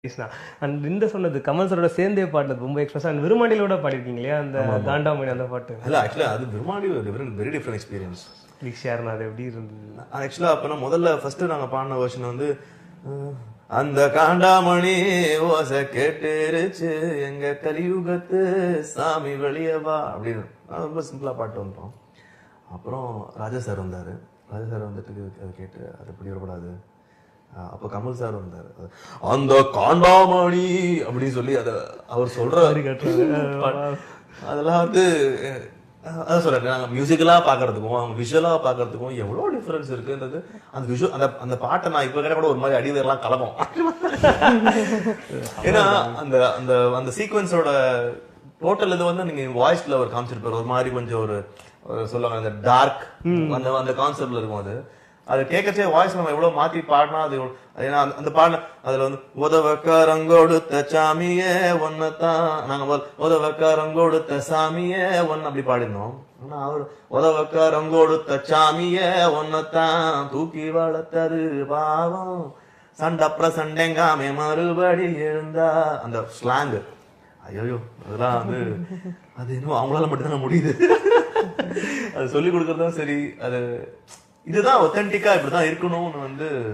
and இந்த சொன்னது கமல் சரோட சேர்ந்தே பாடுனது ரொம்ப எக்ஸ்பிரஸ் அண்ட் விருமாண்டிலோட பாடிருக்கீங்க இல்லையா அந்த காண்டாமணி அந்த பாட்டு இல்ல ஆக்சுவலா அது விரும்மாடி ஒரு different very different experience please share அது எப்படி இருந்தது ஆக்சுவலா அப்பனா முதல்ல ஃபர்ஸ்ட் நாங்க பாடின வெர்ஷன் வந்து அஹ், அந்த காண்டாமணி ஓசை கேட்டுருச்சு எங்க கலியுகத்து சாமி வெளியே வா அப்படின்னு நான் ரொம்ப சிம்பிளா பாட்டு வந்துட்டோம் அப்புறம் ராஜா சார் வந்தாரு ராஜா சார் வந்துட்டு அதை கேட்டு அது இப்படி வரக்கூடாது அஹ், அப்போ கமல் சார் வந்தாரு அந்த காண்டாமணி அப்படின்னு சொல்லி அதை அவர் சொல்ற அதெல்லாம் வந்து அஹ், அதான் சொல்றேன் நாங்க மியூசிக்கலா பாக்குறதுக்கும் அவங்க விஷுவலா பாக்குறதுக்கும் எவ்வளவு டிஃபரன்ஸ் இருக்குன்றது அந்த விஷுவல் அந்த அந்த பாட்டை நான் இப்ப கேட்ட கூட ஒரு மாதிரி அடிவேர்லாம் கலப்போம் ஏன்னா அந்த அந்த அந்த சீக்வன்ஸோட டோட்டல் இது வந்து நீங்க வாய்ஸ்ல ஒரு காமிச்சிருப்பாரு ஒரு மாதிரி கொஞ்சம் ஒரு ஒரு சொல்லுவாங்க அந்த டார்க் அந்த அந்த கான்செப்ட்ல இருக்கும் அது அது கேட்கச்சே வாய்ஸ் நம்ம எவ்வளவு மாத்தி பாடினா அது எவ்வளவு- அது ஏன்னா அந்த- அந்த பாடின அதுல வந்து உதவக்காரங்கொடுத்த சாமியே ஒன்னதான் நாங்க முதல்ல உதவக்காரங்கொடுத்த சாமியே ஒன்னு அப்படி பாடினோம் ஆனா அவர் உதவக்காரங்கொடுத்த சாமியே ஒன்னதான் தூக்கி வளர்த்தது பாவம் சண்டப்புற சண்டைங்காமே மறுபடி எழுந்தா அந்த ஸ்லாங் ஐயோ அதெல்லாம் வந்து அது இன்னும் அவங்களால மட்டும்தான் முடியுது அது சொல்லி கொடுக்கறதும் சரி அது இதுதான் ஒத்தன்டிக்கா இப்படிதான் இருக்கணும்னு வந்து